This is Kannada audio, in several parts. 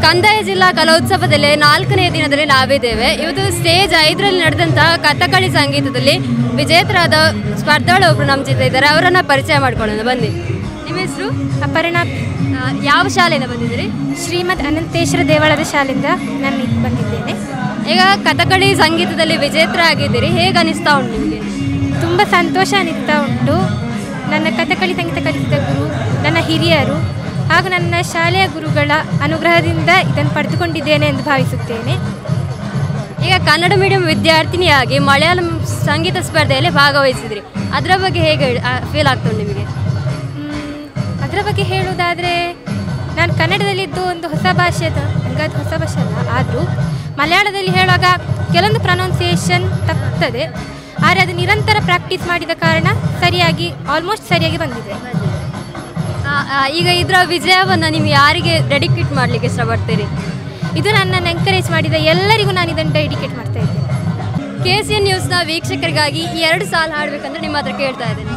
ಕಂದಾಯ ಜಿಲ್ಲಾ ಕಲೋತ್ಸವದಲ್ಲಿ ನಾಲ್ಕನೇ ದಿನದಲ್ಲಿ ನಾವಿದ್ದೇವೆ ಇವತ್ತು ಸ್ಟೇಜ್ ಐದರಲ್ಲಿ ನಡೆದಂತಹ ಕಥಕಳಿ ಸಂಗೀತದಲ್ಲಿ ವಿಜೇತರಾದ ಸ್ಪರ್ಧಾಳೊಬ್ರು ನಮ್ಮ ಜೊತೆ ಇದ್ದಾರೆ ಅವರನ್ನ ಪರಿಚಯ ಮಾಡ್ಕೊಳ್ಳೋಣ ಬನ್ನಿ ನಿಮ್ಮ ಹೆಸರು ಅಪರ್ಣಾ ಆ, ಯಾವ ಶಾಲೆಯಿಂದ ಬಂದಿದ್ದೀರಿ ಶ್ರೀಮದ್ ಅನಂತೇಶ್ವರ ದೇವಳದ ಶಾಲೆಯಿಂದ ನಾನು ಇಲ್ಲಿ ಬಂದಿದ್ದೇನೆ ಈಗ ಕಥಕಳಿ ಸಂಗೀತದಲ್ಲಿ ವಿಜೇತರಾಗಿದ್ದೀರಿ ಹೇಗೆ ಅನಿಸ್ತಾ ಉಂಟು ನಿಮಗೆ ತುಂಬ ಸಂತೋಷ ಅನಿಸ್ತಾ ಉಂಟು ನನ್ನ ಕಥಕಳಿ ಸಂಗೀತ ಕಲಿಸಿದ ಗುರು ನನ್ನ ಹಿರಿಯರು ಹಾಗೂ ನನ್ನ ಶಾಲೆಯ ಗುರುಗಳ ಅನುಗ್ರಹದಿಂದ ಇದನ್ನು ಪಡೆದುಕೊಂಡಿದ್ದೇನೆ ಎಂದು ಭಾವಿಸುತ್ತೇನೆ ಈಗ ಕನ್ನಡ ಮೀಡಿಯಂ ವಿದ್ಯಾರ್ಥಿನಿಯಾಗಿ ಮಲಯಾಳಂ ಸಂಗೀತ ಸ್ಪರ್ಧೆಯಲ್ಲಿ ಭಾಗವಹಿಸಿದ್ರಿ ಅದರ ಬಗ್ಗೆ ಹೇಗೆ ಫೀಲ್ ಆಗ್ತಾ ಉಂಟು ನಿಮಗೆ ಮ್, ಅದರ ಬಗ್ಗೆ ಹೇಳುವುದಾದರೆ ನಾನು ಕನ್ನಡದಲ್ಲಿದ್ದು ಒಂದು ಹೊಸ ಭಾಷೆದ ನನಗೆ ಅದು ಹೊಸ ಭಾಷೆ ಅಲ್ಲ ಆದರೂ ಮಲಯಾಳದಲ್ಲಿ ಹೇಳುವಾಗ ಕೆಲವೊಂದು ಪ್ರೊನೌನ್ಸಿಯೇಷನ್ ತಪ್ತದೆ ಆದರೆ ಅದು ನಿರಂತರ ಪ್ರಾಕ್ಟೀಸ್ ಮಾಡಿದ ಕಾರಣ ಸರಿಯಾಗಿ ಆಲ್ಮೋಸ್ಟ್ ಸರಿಯಾಗಿ ಬಂದಿದೆ ಆ, ಆ, ಈಗ ಇದರ ವಿಜಯವನ್ನು ನೀವು ಯಾರಿಗೆ ಡೆಡಿಕೇಟ್ ಮಾಡಲಿಕ್ಕೆ ಇಷ್ಟಪಡ್ತೀರಿ ಇದು ನನ್ನನ್ನು ಎಂಕರೇಜ್ ಮಾಡಿದ ಎಲ್ಲರಿಗೂ ನಾನು ಇದನ್ನು ಡೆಡಿಕೇಟ್ ಮಾಡ್ತಾ ಇದ್ದೇನೆ ಕೆ ಸಿ ಎನ್ ನ್ಯೂಸ್ನ ವೀಕ್ಷಕರಿಗಾಗಿ ಈ ಎರಡು ಸಾಲ ಹಾಡಬೇಕಂದ್ರೆ ನಿಮ್ಮ ಹತ್ರ ಕೇಳ್ತಾ ಇದ್ದೇನೆ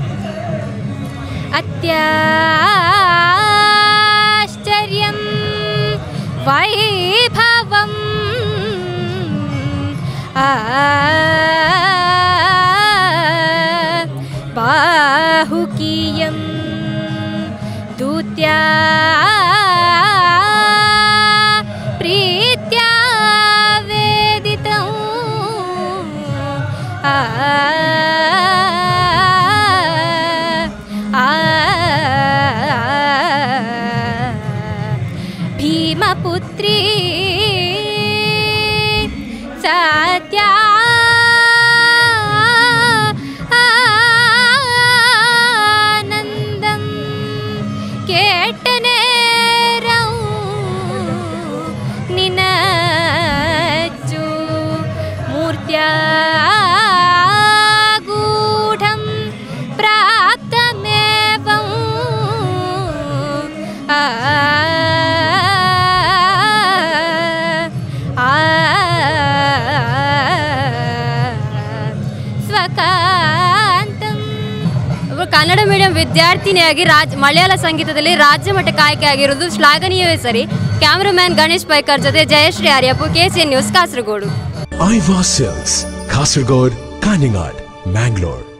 ಅತ್ಯಾಶ್ಚರ್ಯಂ ವೈಭವಂ ಆ ಬಾಹುಕೀಯಂ ದೂತ್ಯಾ ಪ್ರೀತ್ಯಾ ವೇದಿತಂ ಆ ಆ ಭೀಮಪುತ್ರಿ ಸತ್ಯ ಆನಂದಂ ಕೇಟನೇರೌ ನಿನಚ್ಚು ಮೂರ್ತ್ಯಾ ಗೂಢಂ ಪ್ರಾಪ್ತಮೇವಂ ಆ ಆ ಸ್ವಕಾಂತಂ ಒಬ್ಬರು ಕನ್ನಡ ಮೀಡಿಯಂ ವಿದ್ಯಾರ್ಥಿನಿಯಾಗಿ ರಾಜ್ ಮಲಯಾಳ ಸಂಗೀತದಲ್ಲಿ ರಾಜ್ಯ ಮಟ್ಟಕ್ಕೆ ಆಯ್ಕೆ ಆಗಿರೋದು ಶ್ಲಾಘನೀಯವೇ ಸರಿ ಕ್ಯಾಮರಾಮ್ಯಾನ್ ಗಣೇಶ್ ಪೈಕರ್ ಜೊತೆ Jayashree Aryappu K C N news Kasaragod ಐವಾ ಸೆಲ್ಸ್ ಕಾಸರಗೋಡ್ ಕಾನಿಂಗಾಡ್ ಮ್ಯಾಂಗ್ಳೂರ್